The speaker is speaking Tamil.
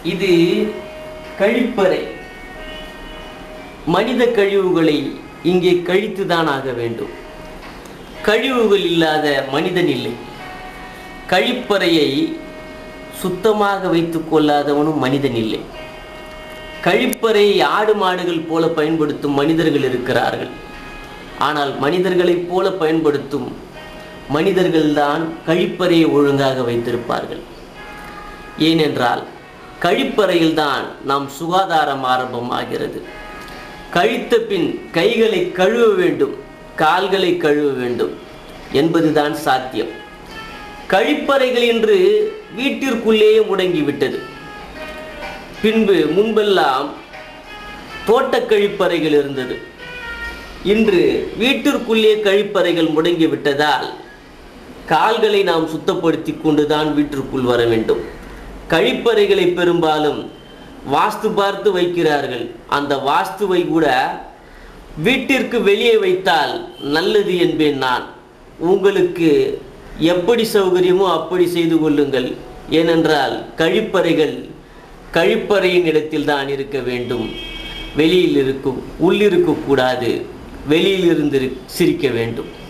இது கழிப்பறை மனித கழிவுகளை இங்கே கழித்துதான் ஆக வேண்டும் கழிவுகள் இல்லாத மனிதன் இல்லை கழிப்பறையை சுத்தமாக வைத்துக் கொள்ளாதவனும் மனிதன் இல்லை கழிப்பறையை ஆடு மாடுகள் போல பயன்படுத்தும் மனிதர்கள் இருக்கிறார்கள் ஆனால் மனிதர்களைப் போல பயன்படுத்தும் மனிதர்கள்தான் கழிப்பறையை ஒழுங்காக வைத்திருப்பார்கள் ஏனென்றால் கழிப்பறையில்தான் நாம் சுகாதாரம் ஆரம்பமாகிறது கழித்த பின் கைகளை கழுவ வேண்டும் கால்களை கழுவ வேண்டும் என்பதுதான் சாத்தியம் கழிப்பறைகள் என்று வீட்டிற்குள்ளேயே முடங்கிவிட்டது பின்பு முன்பெல்லாம் தோட்டக் கழிப்பறைகள் இருந்தது இன்று வீட்டிற்குள்ளே கழிப்பறைகள் முடங்கி விட்டதால் கால்களை நாம் சுத்தப்படுத்தி கொண்டுதான் வீட்டிற்குள் வர வேண்டும் கழிப்பறைகளை பெரும்பாலும் வாஸ்து பார்த்து வைக்கிறார்கள் அந்த வாஸ்துவை கூட வீட்டிற்கு வெளியே வைத்தால் நல்லது என்பேன் நான் உங்களுக்கு எப்படி சௌகரியமோ அப்படி செய்து கொள்ளுங்கள் ஏனென்றால் கழிப்பறைகள் கழிப்பறையின் இடத்தில் தான் இருக்க வேண்டும் வெளியில் இருக்கும் உள்ளிருக்கக்கூடாது வெளியில் இருந்து சிரிக்க வேண்டும்